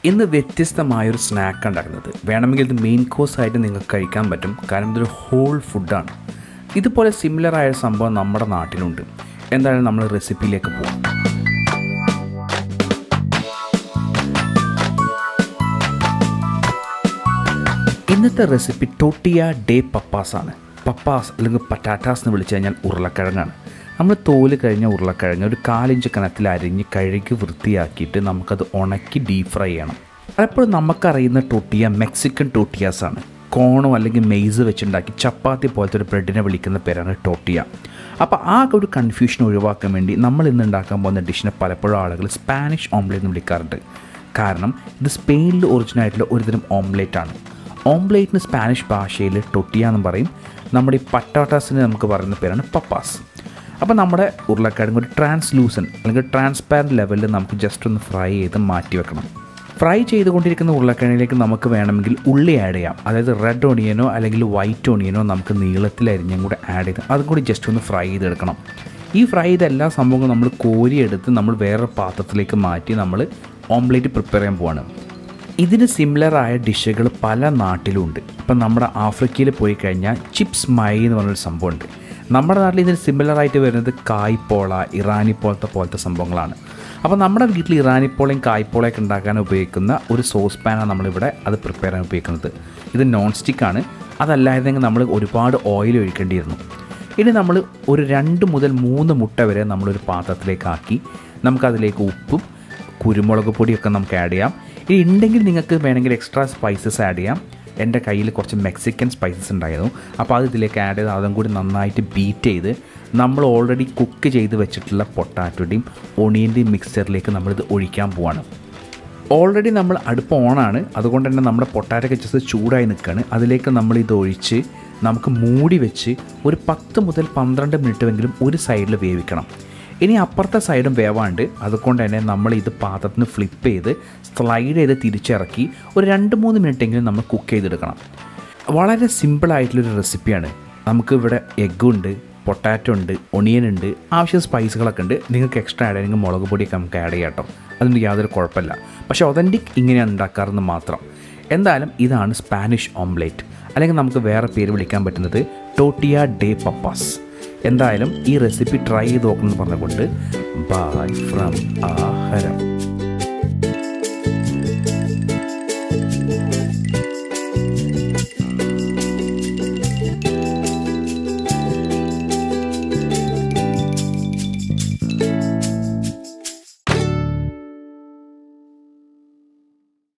ഇന്ന് വ്യത്യസ്തമായൊരു സ്നാക്ക് ഉണ്ടാക്കുന്നത് വേണമെങ്കിൽ ഇത് മെയിൻ കോഴ്സ് ആയിട്ട് നിങ്ങൾക്ക് കഴിക്കാൻ പറ്റും കാരണം ഇതൊരു ഹോൾ ഫുഡാണ് ഇതുപോലെ സിമിലർ ആയ ഒരു സംഭവം നമ്മുടെ നാട്ടിലുണ്ട് എന്തായാലും നമ്മൾ റെസിപ്പിയിലേക്ക് പോകും ഇന്നത്തെ റെസിപ്പി ടോട്ടിയ ഡേ പപ്പാസ് ആണ് പപ്പാസ് അല്ലെങ്കിൽ പറ്റാറ്റാസ് എന്ന് വിളിച്ചു കഴിഞ്ഞാൽ ഉരുളക്കിഴങ്ങാണ് നമ്മൾ തോല് കഴിഞ്ഞ ഉരുളക്കിഴങ്ങ് ഒരു കാലിഞ്ച് കനത്തിൽ അരിഞ്ഞ് കഴുകി വൃത്തിയാക്കിയിട്ട് നമുക്കത് ഉണക്കി ഡീപ് ഫ്രൈ ചെയ്യണം പലപ്പോഴും നമുക്കറിയുന്ന ടൊട്ടിയ മെക്സിക്കൻ ടോട്ടിയാസ് ആണ് കോണോ അല്ലെങ്കിൽ മെയ്സ് വെച്ചുണ്ടാക്കി ചപ്പാത്തി പോലത്തെ ഒരു ബ്രെഡിനെ വിളിക്കുന്ന പേരാണ് ടോട്ടിയ അപ്പോൾ ആ ഒരു കൺഫ്യൂഷൻ ഒഴിവാക്കാൻ വേണ്ടി നമ്മൾ ഇന്ന് ഉണ്ടാക്കാൻ പോകുന്ന ഡിഷിനെ പലപ്പോഴും ആളുകൾ സ്പാനിഷ് ഓംലേറ്റ് എന്ന് വിളിക്കാറുണ്ട് കാരണം ഇത് സ്പെയിനിൽ ഒറിജിനൽ ആയിട്ടുള്ള ഒരുതരം ഓംലേറ്റ് ആണ് ഓംലേറ്റിന് സ്പാനിഷ് ഭാഷയിൽ ടൊട്ടിയ എന്ന് പറയും നമ്മുടെ ഈ പട്ടാട്ടാസിന് നമുക്ക് പറയുന്ന പേരാണ് പപ്പാസ് അപ്പോൾ നമ്മുടെ ഉരുളക്കിഴങ്ങ് ഒരു ട്രാൻസ്ലൂസൻ അല്ലെങ്കിൽ ട്രാൻസ്പാരൻറ്റ് ലെവലിൽ നമുക്ക് ജസ്റ്റ് ഒന്ന് ഫ്രൈ ചെയ്ത് മാറ്റി വെക്കണം ഫ്രൈ ചെയ്തുകൊണ്ടിരിക്കുന്ന ഉരുളക്കിഴങ്ങിലേക്ക് നമുക്ക് വേണമെങ്കിൽ ഉള്ളി ആഡ് ചെയ്യാം അതായത് റെഡ് ഓണിയനോ അല്ലെങ്കിൽ വൈറ്റ് ഓണിയനോ നമുക്ക് നീളത്തിൽ അരിഞ്ഞും കൂടെ ആഡ് ചെയ്ത് അതും കൂടി ജസ്റ്റ് ഒന്ന് ഫ്രൈ ചെയ്തെടുക്കണം ഈ ഫ്രൈ ചെയ്ത എല്ലാ സംഭവങ്ങളും നമ്മൾ കോരിയെടുത്ത് നമ്മൾ വേറെ പാത്രത്തിലേക്ക് മാറ്റി നമ്മൾ ഓംലേറ്റ് പ്രിപ്പയർ ചെയ്യാൻ പോവാണ് ഇതിന് സിമിലറായ ഡിഷുകൾ പല നാട്ടിലുണ്ട് ഇപ്പം നമ്മുടെ ആഫ്രിക്കയിൽ പോയി കഴിഞ്ഞാൽ ചിപ്സ് മൈ എന്ന് പറഞ്ഞൊരു സംഭവമുണ്ട് നമ്മുടെ നാട്ടിൽ ഇതിന് സിമിലറായിട്ട് വരുന്നത് കായ്പോള ഇറാനി പോലത്തെ പോലത്തെ സംഭവങ്ങളാണ് അപ്പോൾ നമ്മുടെ വീട്ടിൽ ഇറാനിപ്പോളയും കായ്പോളയൊക്കെ ഉണ്ടാക്കാൻ ഉപയോഗിക്കുന്ന ഒരു സോസ് പാനാണ് നമ്മളിവിടെ അത് പ്രിപ്പയർ ചെയ്യാൻ ഉപയോഗിക്കുന്നത് ഇത് നോൺ സ്റ്റിക്കാണ് അതല്ലായിരുന്നെങ്കിൽ നമ്മൾ ഒരുപാട് ഓയിൽ ഒഴിക്കേണ്ടിയിരുന്നു ഇനി നമ്മൾ ഒരു രണ്ട് മുതൽ മൂന്ന് മുട്ട വരെ നമ്മളൊരു പാത്രത്തിലേക്ക് ആക്കി നമുക്കതിലേക്ക് ഉപ്പും കുരുമുളക് പൊടിയൊക്കെ നമുക്ക് ആഡ് ചെയ്യാം ഇനി ഉണ്ടെങ്കിൽ നിങ്ങൾക്ക് വേണമെങ്കിൽ എക്സ്ട്രാ സ്പൈസസ് ആഡ് ചെയ്യാം എൻ്റെ കയ്യിൽ കുറച്ച് മെക്സിക്കൻ സ്പൈസസ് ഉണ്ടായിരുന്നു അപ്പോൾ അത് ഇതിലേക്ക് ആഡ് ചെയ്ത് അതും കൂടി നന്നായിട്ട് ബീറ്റ് ചെയ്ത് നമ്മൾ ഓൾറെഡി കുക്ക് ചെയ്ത് വെച്ചിട്ടുള്ള പൊട്ടാറ്റോയുടെയും ഒണിയൻ്റെയും മിക്സറിലേക്ക് നമ്മളിത് ഒഴിക്കാൻ പോവാണ് ഓൾറെഡി നമ്മൾ അടുപ്പ് ഓണാണ് അതുകൊണ്ട് തന്നെ നമ്മുടെ പൊട്ടാറ്റൊക്കെ ജസ്റ്റ് ചൂടായി നിൽക്കുകയാണ് അതിലേക്ക് നമ്മൾ ഇത് ഒഴിച്ച് നമുക്ക് മൂടി വെച്ച് ഒരു പത്ത് മുതൽ പന്ത്രണ്ട് മിനിറ്റുമെങ്കിലും ഒരു സൈഡിൽ വേവിക്കണം ഇനി അപ്പുറത്തെ സൈഡും വേവാണ്ട് അതുകൊണ്ട് തന്നെ നമ്മൾ ഇത് പാത്രത്തിന് ഫ്ലിപ്പ് ചെയ്ത് സ്ലൈഡ് ചെയ്ത് തിരിച്ചിറക്കി ഒരു രണ്ട് മൂന്ന് മിനിറ്റെങ്കിലും നമ്മൾ കുക്ക് ചെയ്തെടുക്കണം വളരെ സിമ്പിളായിട്ടുള്ളൊരു റെസിപ്പിയാണ് നമുക്ക് ഇവിടെ എഗ്ഗുണ്ട് പൊട്ടാറ്റോ ഉണ്ട് ഒണിയൻ ഉണ്ട് ആവശ്യം സ്പൈസുകളൊക്കെ ഉണ്ട് നിങ്ങൾക്ക് എക്സ്ട്രാ ആഡ് ചെയ്യണമെങ്കിൽ മുളക് പൊടിയൊക്കെ നമുക്ക് ആഡ് ചെയ്യാം കേട്ടോ അതിന് യാതൊരു കുഴപ്പമില്ല പക്ഷേ ഒതൻറ്റിക് ഇങ്ങനെയാണ് ഉണ്ടാക്കാറെന്ന് മാത്രം എന്തായാലും ഇതാണ് സ്പാനിഷ് ഓംലേറ്റ് അല്ലെങ്കിൽ നമുക്ക് വേറെ പേര് വിളിക്കാൻ പറ്റുന്നത് ടോട്ടിയ ഡേ പപ്പാസ് എന്തായാലും ഈ റെസിപ്പി ട്രൈ ചെയ്ത് നോക്കണമെന്ന് പറഞ്ഞുകൊണ്ട് ബൈ ഫ്രം ആഹരം